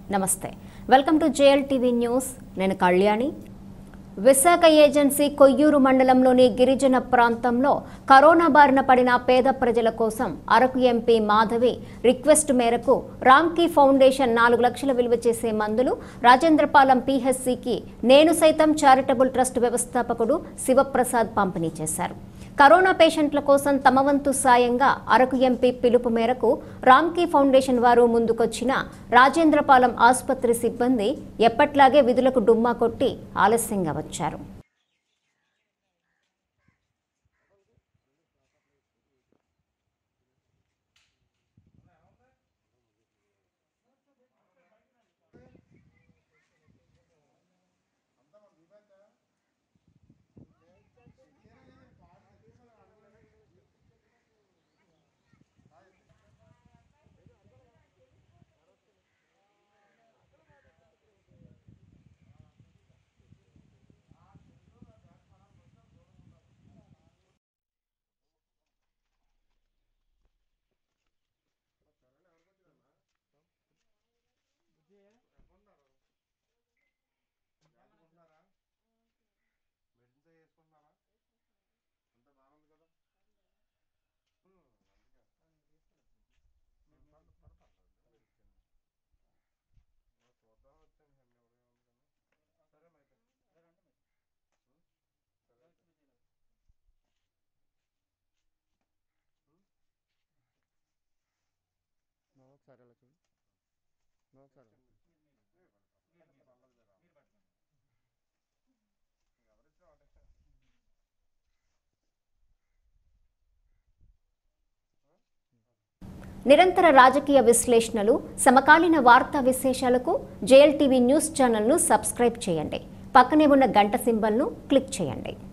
నమస్తే welcome to JL TV news నేను Kalyani Visakha agency Koyyuru మండలంలోని గిరిజన ప్రాంతంలో కరోనా బారిన పడిన పేద ప్రజల కోసం అరకు ఎంపీ మాధవి రిక్వెస్ట్ మేరకు రామ్కీ ఫౌండేషన్ నాలుగు లక్షల విలువ చేసే మందులు రాజేంద్రపాలెం పీహెచ్సికి నేను సైతం చారిటబుల్ ట్రస్ట్ వ్యవస్థాపకుడు శివప్రసాద్ పంపిణీ చేశారు కరోనా పేషెంట్ల కోసం తమ వంతు సాయంగా అరకు ఎంపీ పిలుపు మేరకు రామ్కీ ఫౌండేషన్ వారు ముందుకొచ్చిన రాజేంద్రపాలెం ఆసుపత్రి సిబ్బంది ఎప్పట్లాగే విధులకు డుమ్మా కొట్టి ఆలస్యంగా వచ్చారు నా ఒకసారి అలా చూడు నా ఒకసారి అలా. నిరంతర రాజకీయ విశ్లేషణలు సమకాలీన వార్తా విశేషాలకు జేఎల్ టీవీ న్యూస్ ఛానల్ను సబ్స్క్రైబ్ చేయండి పక్కనే ఉన్న గంట సింబల్ను క్లిక్ చేయండి